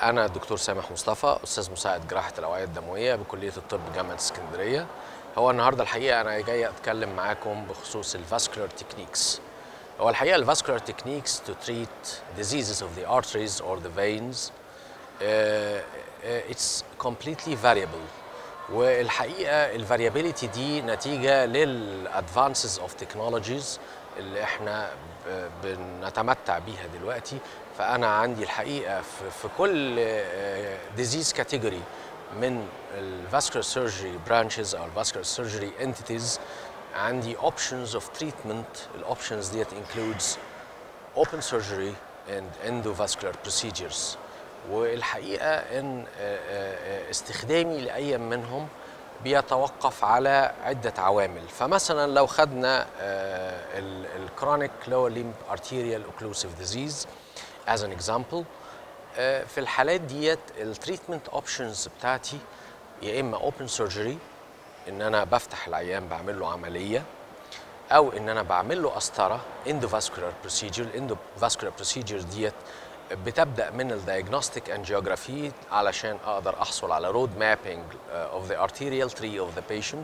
أنا الدكتور سامح مصطفى أستاذ مساعد جراحة الأوعية الدموية بكلية الطب جامعة اسكندرية هو النهاردة الحقيقة أنا جاي أتكلم معاكم بخصوص الفاسكولار تكنيكس هو الحقيقة الفاسكولار تكنيكس to treat diseases of the arteries or the veins uh, uh, it's completely variable والحقيقة الفاريابيليتي دي نتيجة للادفانسز اوف تكنولوجيز اللي احنا بنتمتع بيها دلوقتي فانا عندي الحقيقه في, في كل ديزيز كاتيجوري من الفاسكولار سيرجري برانشز او الفاسكولار سيرجري انتيتيز عندي اوبشنز اوف تريتمنت الاوبشنز ديت انكلودز open surgery and endovascular procedures والحقيقه ان استخدامي لاي منهم بيتوقف على عدة عوامل فمثلا لو خدنا الكرونيك lower limb arterial occlusive disease as an example في الحالات ديت التريتمنت اوبشنز بتاعتي يا اما اوبن سيرجري ان انا بفتح العيان بعمل له عمليه او ان انا بعمل له قسطره اندوفاسكولار بروسيجر الاندوفاسكولار بروسيجر ديت بتبدا من الدايجنوستيك انجيوغرافي علشان اقدر احصل على رود مابينج اوف ذا arterial tree of the patient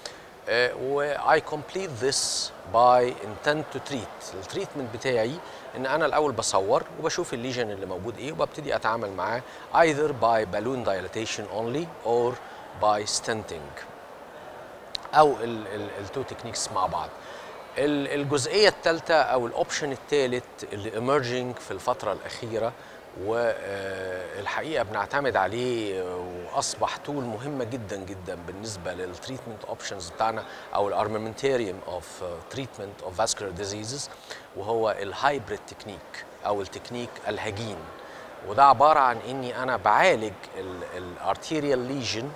و I complete this by intent to treat التريتمنت بتاعي ان انا الاول بصور وبشوف الليجن اللي موجود ايه وببتدي اتعامل معاه either by balloon dilatation only or by stenting او التو تكنيكس مع بعض الجزئيه الثالثه او الاوبشن الثالث اللي ايمرجينج في الفتره الاخيره والحقيقه بنعتمد عليه واصبح تول مهمه جدا جدا بالنسبه للتريتمنت اوبشنز بتاعنا او الارمامنتاريوم اوف تريتمنت اوف فاسكولار ديزيزز وهو الهايبريد تكنيك او التكنيك الهجين وده عباره عن اني انا بعالج الارتيريال ليجن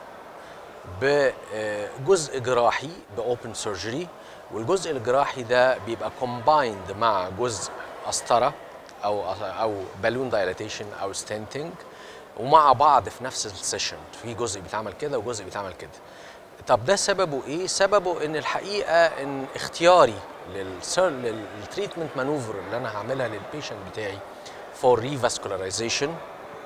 بجزء جراحي باوبن سيرجري والجزء الجراحي ده بيبقى كومبايند مع جزء قسطره او او بالون دايلاتيشن او ستنتنج ومع بعض في نفس السيشن في جزء بيتعمل كده وجزء بيتعمل كده طب ده سببه ايه سببه ان الحقيقه ان اختياري للتريتمنت مانوفر اللي انا هعملها للبيشنت بتاعي فور ريفاسكولاريزيشن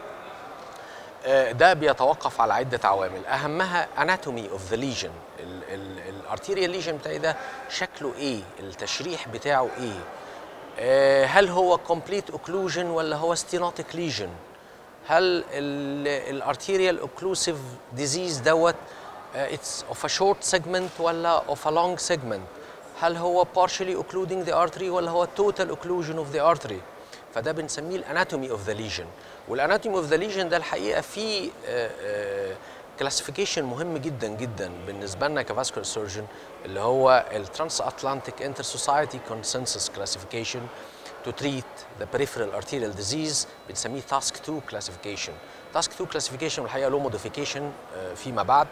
ده بيتوقف على عده عوامل اهمها اناتومي اوف ذا ليجن الارتيريال ليجن بتاعي ده شكله ايه التشريح بتاعه ايه هل هو كومبليت اوكلوجن ولا هو ستينوتيك ليجن هل الارتيريال اوكلوسيف ديزيز دوت اتس اوف ا شورت سيجمنت ولا اوف ا لونج سيجمنت هل هو partially occluding the artery ولا هو total occlusion of the artery فده بنسميه الاناتومي اوف ذا ليجن والاناتومي اوف ذا ليجن ده الحقيقه في كلاسيفيكيشن مهم جدا جدا بالنسبه لنا كفاسكولار سيرجن اللي هو الترانس اتلانتيك انتر سوسايتي كونسنسس كلاسيفيكيشن تو تريت ذا بريفرال ارتيريال ديزيز بنسميه تاسك 2 كلاسيفيكيشن تاسك 2 كلاسيفيكيشن الحقيقه له موديفيكيشن فيما بعد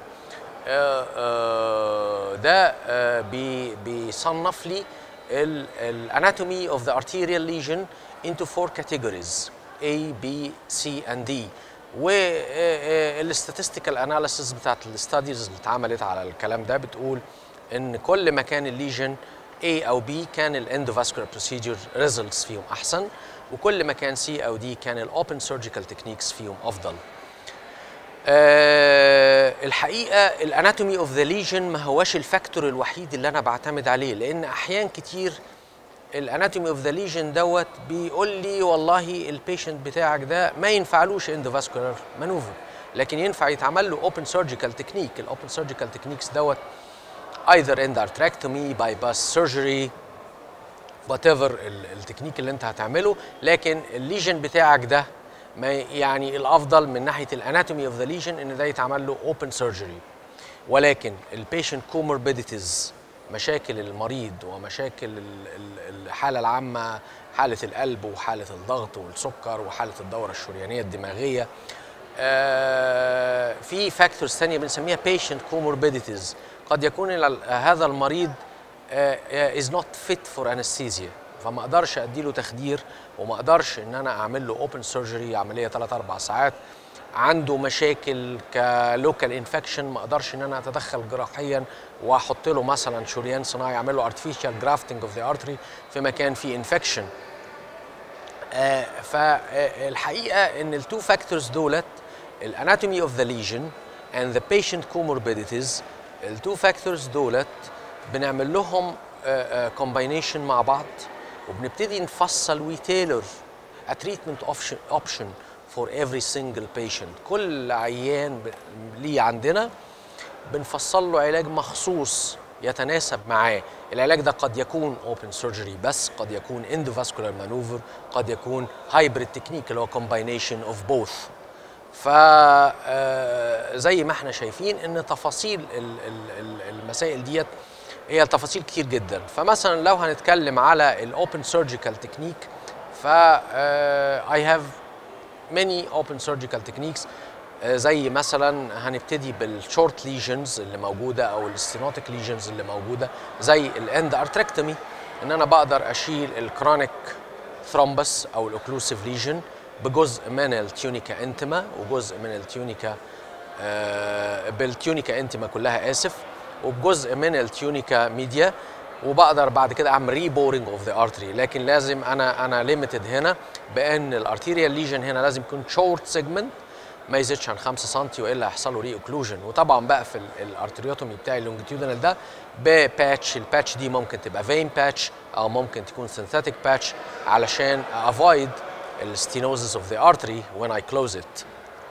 ده بيصنف لي الاناتومي اوف ذا arterial lesion into four categories A, B, C and D والستاتستيكال اناليسيس بتاعت الستاديز اللي اتعملت على الكلام ده بتقول ان كل ما كان الليجن A او B كان الاندوفاسكولار بروسيجر ريزلتس فيهم احسن وكل ما كان C او D كان الاوبن سيرجيكال تكنيكس فيهم افضل أه الحقيقه الاناتومي اوف ذا ليجن ما هواش الفاكتور الوحيد اللي انا بعتمد عليه لان احيان كتير الاناتومي اوف ذا ليجن دوت بيقول لي والله البيشنت بتاعك ده ما ينفعلوش اندوفاسكولار مانوفر لكن ينفع يتعمل له اوبن سيرجيكال تكنيك الاوبن سيرجيكال تكنيكس دوت ايذر اندارتراكتومي باي باس سيرجري وات ايفر التكنيك اللي انت هتعمله لكن الليجن بتاعك ده ما يعني الافضل من ناحيه الاناتومي اوف ذا ليجن ان ده يتعمل له اوبن سيرجري ولكن البيشنت كوموربيديتيز مشاكل المريض ومشاكل الحاله العامه حاله القلب وحاله الضغط والسكر وحاله الدوره الشريانيه الدماغيه آه في فاكتورز ثانيه بنسميها patient comorbidities قد يكون هذا المريض از نوت فيت فور انستيزيا فما اقدرش اديله تخدير وما اقدرش ان انا اعمل له اوبن سيرجري عمليه 3 4 ساعات عنده مشاكل كلوكال انفكشن ما اقدرش ان انا اتدخل جراحيا واحط له مثلا شريان صناعي اعمل له ارتفيشال جرافتنج اوف ذا ارتري في مكان فيه انفكشن فالحقيقه ان التو فاكتورز دولت الاناتومي اوف ذا ليجن اند ذا بيشنت كوموربيديتيز التو فاكتورز دولت بنعمل لهم كومباينيشن مع بعض وبنبتدي نفصل ويتيلر a treatment option, option for every single patient كل عيان ب- ليه عندنا بنفصل له علاج مخصوص يتناسب معاه العلاج ده قد يكون اوبن سيرجري بس قد يكون اندوفاسكولار مانوفر قد يكون هايبريد تكنيك اللي هو كومباينيشن اوف بوث ف آه، زي ما احنا شايفين ان تفاصيل ال- ال- ال- المسائل ديت هي تفاصيل كتير جدا فمثلا لو هنتكلم على الاوبن سيرجيكال تكنيك ف اي هاف many open surgical techniques آه، زي مثلا هنبتدي بالشورت ليجنز اللي موجوده او الستينوتيك ليجنز اللي موجوده زي الاند ارتريكتومي ان انا بقدر اشيل الكرونيك ثرومبس او الاوكلوسيف ليجن بجزء من التيونيكا انتما وجزء من التيونيكا آه، بالتيونيكا انتما كلها اسف وبجزء من التيونيكا ميديا وبقدر بعد كده اعمل ريبورنج اوف ذا ارتري لكن لازم انا انا ليميتد هنا بان الارتيريال ليجن هنا لازم يكون شورت سيجمنت ما يزيدش عن 5 سم والا هيحصل له ري اوكلوجن وطبعا بقى في ال- الارتريوتومي بتاعي اللونجيتيودنال ده بباتش الباتش دي ممكن تبقى فين باتش او ممكن تكون سينثيتك باتش علشان افويد الستينوزس اوف ذا ارتري when I close it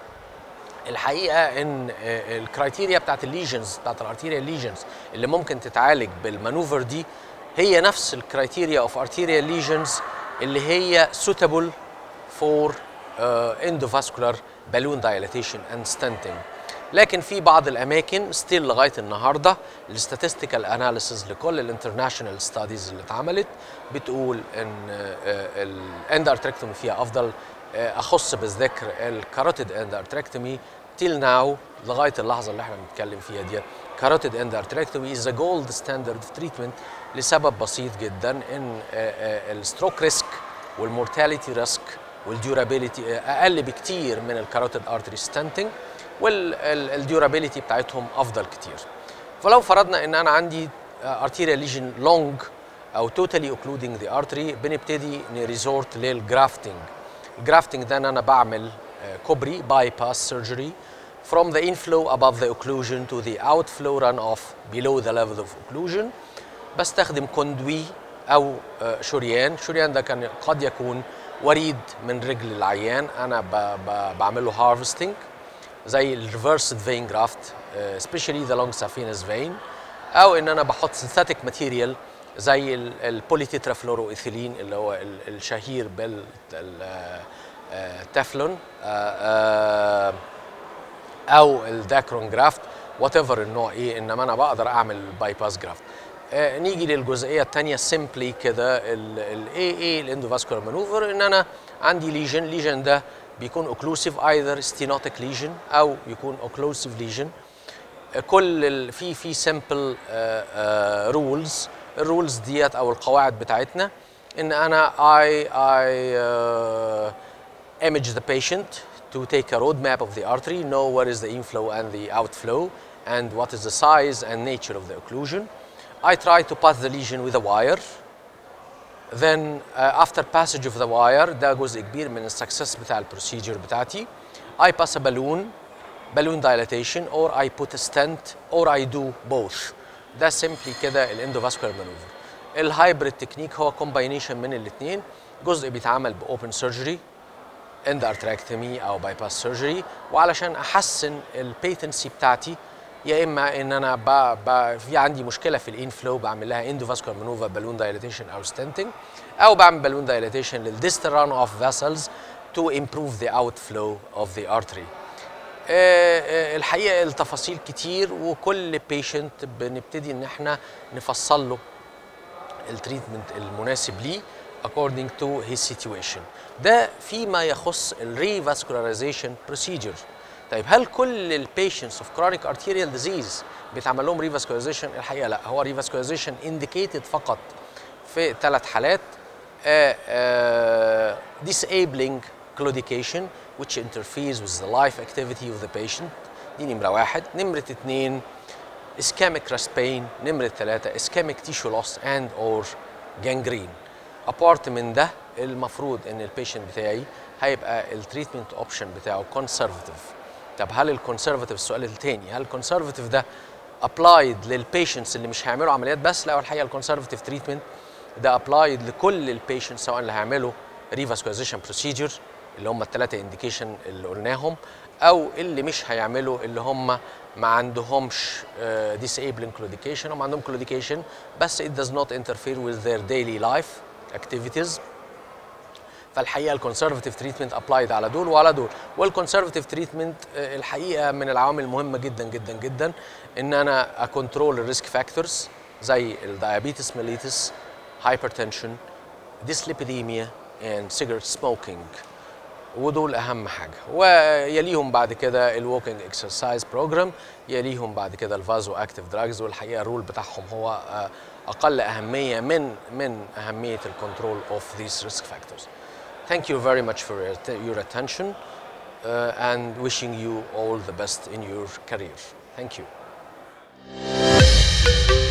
الحقيقه ان آه، الكرايتيريا بتاعت الليجنز بتاعت الارتيريال ليجنز اللي ممكن تتعالج بالمانوفر دي هي نفس الكرايتيريا اوف ارتيريال ليجنز اللي هي suitable for uh, endovascular balloon dilatation and stenting لكن في بعض الاماكن ستيل لغايه النهارده الستاتستيكال اناليسز لكل الانترناشونال ستاديز اللي اتعملت بتقول ان الاند ارتريكتومي فيها افضل آه، اخص بالذكر الكاروتيد اند ارتريكتومي تيل ناو لغايه اللحظه اللي احنا بنتكلم فيها دي كاروتيد اند ارتريكتومي از ذا جولد ستاندرد اوف تريتمنت لسبب بسيط جدا ان الستروك ريسك والمورتاليتي ريسك والديورابيليتي اقل بكتير من الكاروتيد ارتري ستانتنج والديورابيليتي بتاعتهم افضل كتير فلو فرضنا ان انا عندي ارتيريال ليجن لونج او توتالي اوكلودنج ذا ارتري بنبتدي نريزورت للجرافتنج الجرافتنج ده ان انا بعمل آه، كوبري باي باس سيرجري from the inflow above the occlusion to the outflow runoff below the level of occlusion بستخدم كوندوي او آه، شريان شريان ده كان قد يكون وريد من رجل العيان انا ب ب بعمل له هارفستنج زي الريفرسد فين جرافت سبيشالي ذا لونج سافينس فين او ان انا بحط سينثيتك ماتيريال زي البوليتيترافلورو ايثيلين اللي هو ال- الشهير بالتeflon او الداكرون جرافت وات ايفر النوع ايه انما انا بقدر اعمل باي باس جرافت آه نيجي للجزئيه الثانيه سيمبلي كده الاي اي الاندوفاسكولار مانوفر ان انا عندي ليجن ليجن ده بيكون اوكلوسيف ايذر ستينوتيك ليجن او يكون اوكلوسيف ليجن كل ال- في في سمبل رولز الرولز ديت او القواعد بتاعتنا ان انا I I uh, image the patient to take a road map of the artery, know where is the inflow and the outflow, and what is the size and nature of the occlusion. I try to pass the lesion with a wire. Then uh, after passage of the wire ده جزء كبير من السكسس بتاع البروسيجر بتاعتي. I pass a balloon, balloon dilatation, or I put a stent, or I do both. ده simply كده الاندوفاسكولار مانوفر. الهايبريد تكنيك هو كومباينيشن من الاثنين جزء بيتعمل باوبن سيرجري اند ارتراكتومي او باي باس سيرجري وعلشان احسن البيتنسي بتاعتي يا اما ان انا ب... ب... في عندي مشكله في الانفلو بعمل لها اندوفاسكولار مانوفر بالون دايليتيشن او ستنتنج او بعمل بالون دايليتيشن للديستال ران اوف فيسلز تو امبروف ذا اوت فلو اوف ذا ارتري الحقيقه التفاصيل كتير وكل بيشنت بنبتدي ان احنا نفصل له التريتمنت المناسب ليه according to his situation ده فيما يخص الريفاسكولاريزيشن بروسيجر طيب هل كل البيشنتس اوف كرونيك ارتيريال ديزيز بيتعمل لهم ريفاسكولاريزيشن الحقيقه لا هو ريفاسكولاريزيشن انديكيتد فقط في ثلاث حالات آه، آه، disabling claudication which interferes with the life activity of the patient دي نمره واحد نمره اتنين ischemic rest pain نمرة ثلاثة ischemic tissue loss and or gangrene apart من ده المفروض ان البيشنت بتاعي هيبقى التريتمنت اوبشن بتاعه كونسرفتيف طب هل الكونسرفتيف السؤال الثاني هل الكونسرفتيف ده ابلايد للبيشنتس اللي مش هيعملوا عمليات بس لا الحقيقه الكونسرفتيف تريتمنت ده ابلايد لكل البيشنتس سواء اللي هيعملوا ريفاسكولايزيشن بروسيجر اللي هم الثلاثه انديكيشن اللي قلناهم او اللي مش هيعملوا اللي هم ما عندهمش disabling claudication هم عندهم claudication بس it does not interfere with their daily life activities فالحقيقه الكونسرفتيف تريتمنت ابلايد على دول وعلى دول والكونسرفتيف تريتمنت الحقيقه من العوامل المهمه جدا جدا جدا ان انا اكونترول الريسك فاكتورز زي الدايابيتس ميليتس هايبرتنشن ديسليبيديميا and cigarette smoking ودول اهم حاجه ويليهم بعد كده الووكينج اكسرسايز بروجرام يليهم بعد كده الفازو اكتيف دراجز والحقيقه الرول بتاعهم هو اقل اهميه من من اهميه الكنترول اوف these risk factors thank you very much for your attention uh, and wishing you all the best in your career thank you